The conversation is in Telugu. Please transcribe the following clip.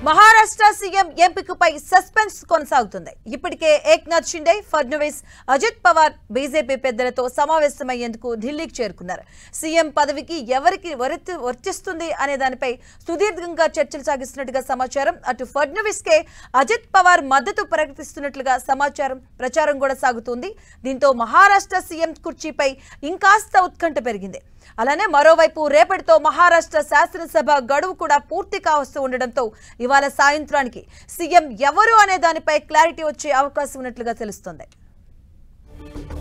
మహారాష్ట్ర సీఎం ఎంపికపై సస్పెన్స్ కొనసాగుతుంది ఇప్పటికే ఏక్నాథ్ షిండే ఫడ్నవీస్ అజిత్ పవార్ బీజేపీ పెద్దలతో సమావేశమయ్యేందుకు ఢిల్లీకి చేరుకున్నారు సీఎం పదవికి ఎవరికి వరితి వర్తిస్తుంది అనే దానిపై సుదీర్ఘంగా చర్చలు సాగిస్తున్నట్టుగా సమాచారం అటు ఫడ్నవీస్ కే అజిత్ పవార్ మద్దతు ప్రకటిస్తున్నట్లుగా సమాచారం ప్రచారం కూడా సాగుతుంది దీంతో మహారాష్ట్ర సీఎం కుర్చీపై ఇంకాస్త ఉత్కంఠ పెరిగింది అలానే మరోవైపు రేపటితో మహారాష్ట్ర శాసనసభ గడువు కూడా పూర్తి కావస్తూ ఉండడంతో ఇవాళ సాయంత్రానికి సీఎం ఎవరు అనే దానిపై క్లారిటీ వచ్చే అవకాశం ఉన్నట్లుగా తెలుస్తోంది